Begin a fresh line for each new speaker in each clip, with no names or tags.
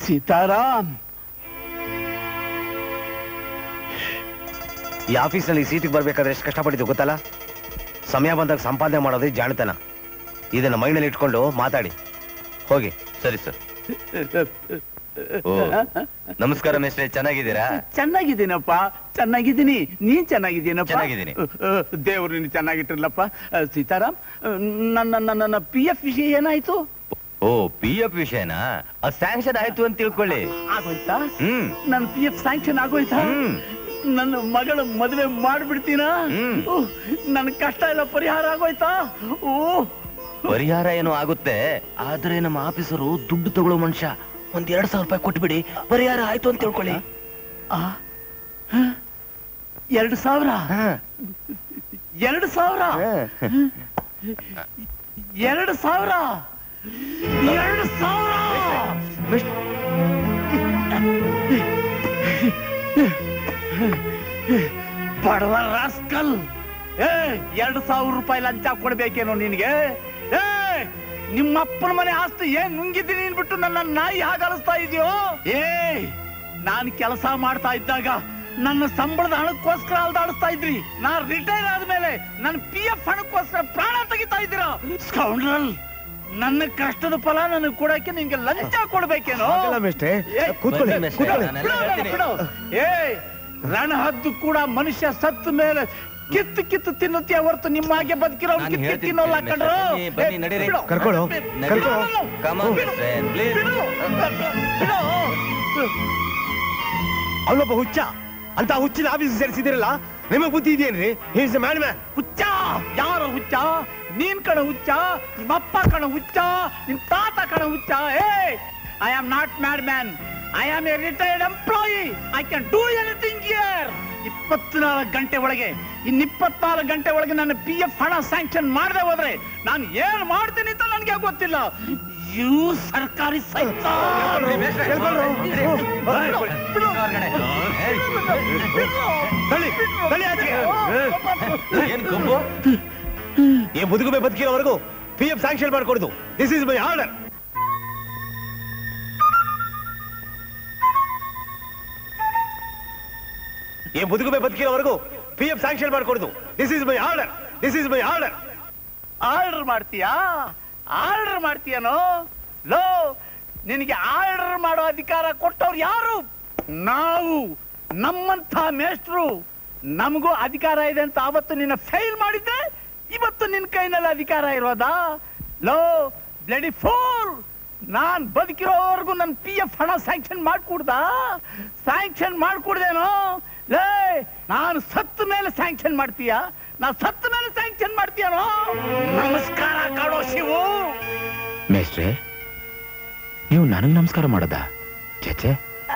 ಸೀತಾರಾಮ್
ಈ ಆಫೀಸ್ನಲ್ಲಿ ಸೀಟಿಗೆ ಬರ್ಬೇಕಾದ್ರೆ ಎಷ್ಟು ಕಷ್ಟಪಟ್ಟಿದ್ದು ಗೊತ್ತಲ್ಲ ಸಮಯ ಬಂದಾಗ ಸಂಪಾದನೆ ಮಾಡೋದೇ ಜಾಣತನ ಇದನ್ನ ಮೈಂಡಲ್ಲಿ ಇಟ್ಕೊಂಡು ಮಾತಾಡಿ ಹೋಗಿ
ಸರಿ ಸರ್ ಓ ನಮಸ್ಕಾರ ಮೇಸ್ಟ್ರೆ ಚೆನ್ನಾಗಿದ್ದೀರಾ
ಚೆನ್ನಾಗಿದ್ದೀನಪ್ಪ ಚೆನ್ನಾಗಿದ್ದೀನಿ ನೀನ್ ಚೆನ್ನಾಗಿದ್ದೀನಪ್ಪ
ಚೆನ್ನಾಗಿದ್ದೀನಿ.
ದೇವ್ರು ನೀನು ಚೆನ್ನಾಗಿಟ್ಟಿರ್ಲಪ್ಪ ಅಹ್, ಸೀತಾರಾಮ್ ಅಹ್, ನನ್ನ ನನ್ನ ನನ್ನ ಪಿ ಎಫ್ ವಿಷಯ ಏನಾಯ್ತು
ಓ ಪಿ ಎಫ್ ವಿಷಯನಾ ಅದು ಸ್ಯಾಂಕ್ಷನ್ ಆಯ್ತು ಅಂತ ತಿಳ್ಕೊಳ್ಳಿ
ಆಗೋಯ್ತಾ
ಹ್ಮ್
ನನ್ನ ಪಿ ಎಫ್ ಸ್ಯಾಂಕ್ಷನ್ ಆಗೋಯ್ತಾ
ಹ್ಮ್.
ನನ್ನ ಮಗಳ ಮದುವೆ ಮಾಡ್ಬಿಡ್ತೀನಾ
ಹ್ಮ್.
ಉಹ್, ನನ್ನ ಕಷ್ಟ ಎಲ್ಲ ಪರಿಹಾರ ಆಗೋಯ್ತಾ ಓ
ಪರಿಹಾರ ಏನೋ ಆಗುತ್ತೆ ಆದ್ರೆ ನಮ್ಮ ಆಫೀಸರು ದುಡ್ಡು ತಗೊಳ್ಳೋ ಮನುಷ್ಯ ಒಂದ್ ಎರಡ್ ಸಾವಿರ ರೂಪಾಯಿ ಕೊಟ್ಬಿಡಿ ಪರಿಹಾರ ಆಯ್ತು ಅಂತ ತಿಳ್ಕೊಳ್ಳಿ
ಆ, ಹ? ಎರಡು ಸಾವಿರ
ಹಾ.
ಎರಡು ಸಾವಿರ ಎರಡು ಸಾವಿರ ಎರಡು ಸಾವಿರ ಬಡವ ರಾಸ್ಕಲ್ ಏ ಎರಡು ಸಾವಿರ ರೂಪಾಯಿ ಲಂಚ ಕೊಡ್ಬೇಕೇನೋ ನಿನಗೆ ಏ ನಿಮ್ಮಪ್ಪನ ಮನೆ ಆಸ್ತಿ ಏನ್ ನುಂಗಿದ್ದೀನಿ ಅನ್ಬಿಟ್ಟು ನನ್ನ ನಾಯಿ ಹಾಗಲಿಸ್ತಾ ಇದೆಯೋ ಏ ನಾನು ಕೆಲಸ ಮಾಡ್ತಾ ಇದ್ದಾಗ ನನ್ನ ಸಂಬಳದ ಹಣಕ್ಕೋಸ್ಕರ ಅಲ್ದಾಡಿಸ್ತಾ ಇದ್ರಿ ನಾ ರಿಟೈರ್ ಆದ್ಮೇಲೆ ನನ್ನ ಪಿ ಎಫ್ ಹಣಕ್ಕೋಸ್ಕರ ಪ್ರಾಣ ತೆಗಿತಾ ಇದ್ದೀರಾ ಸ್ಕೌಂಡ್ರಲ್ ನನ್ನ ಕಷ್ಟದ ಫಲ ನನಗೆ ಕೊಡಕ್ಕೆ ನಿಮ್ಗೆ ಲಂಚ ಕೊಡ್ಬೇಕೇನೋ
ಹಾಗಲ್ಲ ಮೇಷ್ಟ್ರೆ.
ಏ,
ಕೂತ್ಕೊಳ್ಳಿ,
ಬನ್ನಿ ಮೇಷ್ಟ್ರೆ,
ಕೂತ್ಕೊಳ್ಳಿ.
ನಾನೆಲ್ಲ
ಬಿಡು,
ಹೇಳ್ತೀನಿ.
ಬಿಡು. ಏ ರಣಹದ್ದು ಕೂಡ ಮನುಷ್ಯ ಸತ್ತ ಮೇಲೆ ಕಿತ್ತು ಕಿತ್ತು ತಿನ್ನುತ್ತೆ ಹೊರತು ನಿಮ್ಮ ಹಾಗೆ ಬದುಕಿರೋ
ನಾನು
ಕಿತ್ತು
ಹೇಳ್ತೀನಿ
ತಿನ್ನೋಲ್ಲ
ಬನ್ನಿ,
ಕಣ್ರು
ಬನ್ನಿ, ಬನ್ನಿ, ನಡೀರಿ.
ಕರ್ಕೊಳ್ಳು, ಕರ್ಕೊ.
Come on,
ಬಿಡು,
friend, please.
ಬಿಡು, ಬಿಡು.
ಅವನೊಬ್ಬ ಹುಚ್ಚ ಅಂತ ಹುಚ್ಚಿನ ಆಫೀಸ್ ಸೇರಿಸಿದಿರಲ್ಲ ನಿಮಗೆ ಬುದ್ಧಿ ಇದೆಯೇನ್ರಿ ಈಸ್ ಮ್ಯಾನ್ ಮ್ಯಾನ್
ಹುಚ್ಚ ಯಾರ ಹುಚ್ಚ ನೀನ್ ಕಣ ಹುಚ್ಚ ನಿಮ್ಮಪ್ಪ ಕಣ ಹುಚ್ಚ ನಿಮ್ ತಾತ ಕಣ ಹುಚ್ಚ ಏ I am not mad man I am a retired employee I can do anything here ಇಪ್ಪತ್ನಾಲ್ಕು ಗಂಟೆ ಒಳಗೆ ಇನ್ ಇಪ್ಪತ್ನಾಲ್ಕು ಗಂಟೆ ಒಳಗೆ ನನ್ನ ಪಿ ಎಫ್ ಹಣ ಸ್ಯಾಂಕ್ಷನ್ ಮಾಡದೆ ಹೋದ್ರೆ ನಾನು ಏನ್ ಮಾಡ್ತೀನಿ ಅಂತ ನನಗೆ ಗೊತ್ತಿಲ್ಲ ಯು ಸರ್ಕಾರಿ ಸೈತ
ಏನ್ ಕೊಂಬು
ಈ ಮುದುಗುಬೆ ಬದುಕಿರೋವರೆಗೂ ಪಿ ಎಫ್ ಸ್ಯಾಂಕ್ಷನ್ ಮಾಡ್ಕೊಡುದು ದಿಸ್ ಇಸ್ ಮೈ ಆರ್ಡರ್ ಈ ಮುದುಗುಬೆ ಬದುಕಿರೋವರೆಗೂ ಪಿ ಎಫ್ ಸ್ಯಾಂಕ್ಷನ್ ಮಾಡ್ಕೊಡುದು this is my order this is my order
order ಮಾಡ್ತೀಯಾ ಆರ್ಡರ್ ಮಾಡ್ತೀಯನೋ ಲೋ ನಿನಗೆ ಆರ್ಡರ್ ಮಾಡೋ ಅಧಿಕಾರ ಕೊಟ್ಟವ್ರು ಯಾರು ನಾವು ನಮ್ಮಂಥ ಮೇಷ್ಟ್ರು ನಮಗೂ ಅಧಿಕಾರ ಇದೆ ಅಂತ ಅವತ್ತು ನಿನ್ನ ಫೈಲ್ ಮಾಡಿದ್ದೆ ಇವತ್ತು ನಿನ್ನ ಕೈನಲ್ಲಿ ಅಧಿಕಾರ ಇರೋದಾ ಲೋ ಬ್ಲಡಿ ಫೋರ್ ನಾನ್ ಬದುಕಿರೋವರೆಗೂ ನನ್ನ ಪಿ ಎಫ್ ಹಣ ಸ್ಯಾಂಕ್ಷನ್ ಮಾಡ್ಕೊಡ್ದ ಸ್ಯಾಂಕ್ಷನ್ ಮಾಡ್ಕೊಡ್ದೇನೋ ಲೇ ನಾನು ಸತ್ತ ಮೇಲೆ ಸ್ಯಾಂಕ್ಷನ್ ಮಾಡ್ತೀಯಾ ನಾ ಸತ್ತ ಮೇಲೆ ಸ್ಯಾಂಕ್ಷನ್ ಮಾಡ್ತೀಯನೋ ನಮಸ್ಕಾರ ಕಾಣೋ ಶಿವು
ಮೇಷ್ಟ್ರೆ ನೀವು ನನಗ್ ನಮಸ್ಕಾರ ಮಾಡದ ಚೇಚೆ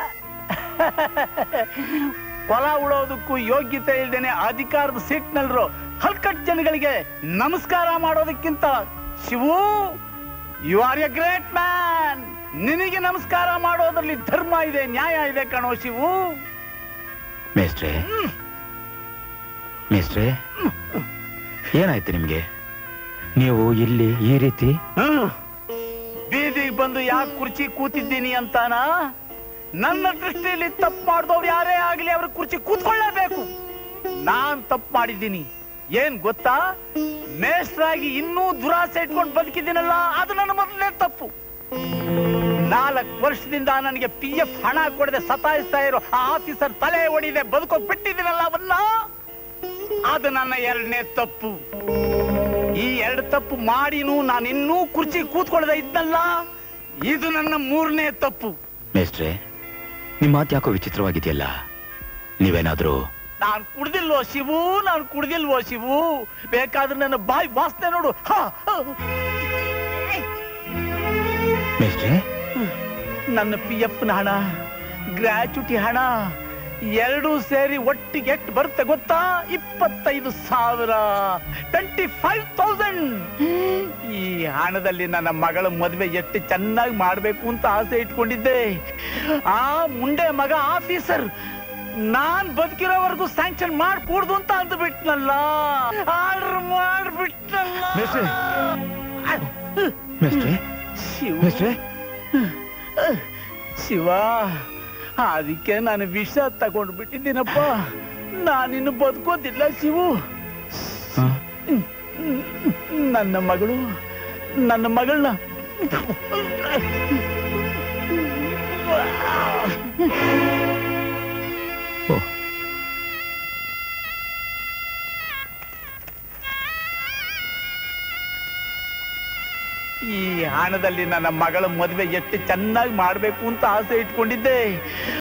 ಹೊಲ ಉಳೋದಕ್ಕೂ ಯೋಗ್ಯತೆ ಇಲ್ದೇನೆ ಅಧಿಕಾರದ ಸೀಟ್ನಲ್ರು ಹಲ್ಕಟ್ ಜನಗಳಿಗೆ ನಮಸ್ಕಾರ ಮಾಡೋದಕ್ಕಿಂತ Shivu you are a great man ನಿನಗೆ ನಮಸ್ಕಾರ ಮಾಡೋದ್ರಲ್ಲಿ ಧರ್ಮ ಇದೆ ನ್ಯಾಯ ಇದೆ ಕಣೋ ಶಿವು
ಮೇಷ್ಟ್ರೆ ಮೇಷ್ಟ್ರೆ ಏನಾಯ್ತು ನಿಮ್ಗೆ ನೀವು ಇಲ್ಲಿ ಈ ರೀತಿ
ಹ್ಮ್. ಬೀದಿಗೆ ಬಂದು ಯಾಕೆ ಕುರ್ಚಿ ಕೂತಿದ್ದೀನಿ ಅಂತಾನ ನನ್ನ ದೃಷ್ಟಿಯಲ್ಲಿ ತಪ್ಪು ಮಾಡಿದವ್ರು ಯಾರೇ ಆಗ್ಲಿ ಅವ್ರ ಕುರ್ಚಿ ಕೂತ್ಕೊಳ್ಳೇಬೇಕು ನಾನ್ ತಪ್ಪು ಮಾಡಿದ್ದೀನಿ ಏನ್ ಗೊತ್ತಾ ಮೇಷ್ಟ್ರಾಗಿ ಇನ್ನೂ ದುರಾಸೆ ಇಟ್ಕೊಂಡು ಬದುಕಿದ್ದೀನಲ್ಲ ಅದು ನನ್ನ ಮೊದಲನೇ ತಪ್ಪು ನಾಲ್ಕು ವರ್ಷದಿಂದ ನನಗೆ ಪಿ ಎಫ್ ಹಣ ಕೊಡದೆ ಸತಾಯಿಸ್ತಾ ಇರೋ ಆ ಆಫೀಸರ್ ತಲೆ ಹೊಡಿದೆ ಬದುಕೋ ಬಿಟ್ಟಿದ್ದೀನಲ್ಲ ಅವನ್ನ ಅದು ನನ್ನ ಎರಡನೇ ತಪ್ಪು ಈ ಎರಡು ತಪ್ಪು ಮಾಡಿನೂ ನಾನು ಇನ್ನೂ ಕುರ್ಚಿ ಕೂತ್ಕೊಳ್ಳದೆ ಇದ್ನಲ್ಲ ಇದು ನನ್ನ ಮೂರನೇ ತಪ್ಪು
ಮೇಷ್ಟ್ರೆ ನಿಮ್ ಮಾತು ಯಾಕೋ ವಿಚಿತ್ರವಾಗಿದೆಯಲ್ಲ ನೀವೇನಾದ್ರೂ
ನಾನು ಕುಡ್ದಿಲ್ವೋ ಶಿವು ನಾನು ಕುಡ್ದಿಲ್ವೋ ಶಿವು ಬೇಕಾದ್ರೆ ನನ್ನ ಬಾಯಿ ವಾಸನೆ ನೋಡು ಹ, ಹ.
ಮೇಷ್ಟ್ರೆ
ನನ್ನ ಪಿ ಎಫ್ ಹಣ ಗ್ರಾಚ್ಯುಟಿ ಹಣ ಎರಡೂ ಸೇರಿ ಒಟ್ಟಿಗೆ ಎಷ್ಟು ಬರುತ್ತೆ ಗೊತ್ತಾ ಇಪ್ಪತ್ತೈದು ಸಾವಿರ ಟ್ವೆಂಟಿ ಫೈವ್ ತೌಸಂಡ್ ಈ ಹಣದಲ್ಲಿ ನನ್ನ ಮಗಳ ಮದುವೆ ಎಷ್ಟು ಚೆನ್ನಾಗಿ ಮಾಡ್ಬೇಕು ಅಂತ ಆಸೆ ಇಟ್ಕೊಂಡಿದ್ದೆ ಆ ಮುಂಡೆ ಮಗ ಆಫೀಸರ್ ನಾನ್ ಬದುಕಿರೋವರೆಗೂ ಸ್ಯಾಂಕ್ಷನ್ ಮಾಡ್ಕೂಡ್ದು ಅಂತ ಅಂದ್ಬಿಟ್ನಲ್ಲ ಆರ್ಡರ್ ಮಾಡ್ಬಿಟ್ನಲ್ಲ
ಮೇಷ್ಟ್ರೆ. ಮೇಷ್ಟ್ರೆ
ಶಿವ
ಮೇಷ್ಟ್ರೆ
ಶಿವ ಅದಕ್ಕೆ ನಾನು ವಿಷ ತಗೊಂಡು ಬಿಟ್ಟಿದ್ದೀನಪ್ಪ ನಾನಿನ್ನು ಬದುಕೋದಿಲ್ಲ ಶಿವು
ಹಾ?
ನನ್ನ ಮಗಳು ನನ್ನ ಮಗಳನ್ನ
ಓ
ಈ ಹಣದಲ್ಲಿ ನನ್ನ ಮಗಳ ಮದುವೆ ಎಷ್ಟು ಚೆನ್ನಾಗಿ ಮಾಡ್ಬೇಕು ಅಂತ ಆಸೆ ಇಟ್ಕೊಂಡಿದ್ದೆ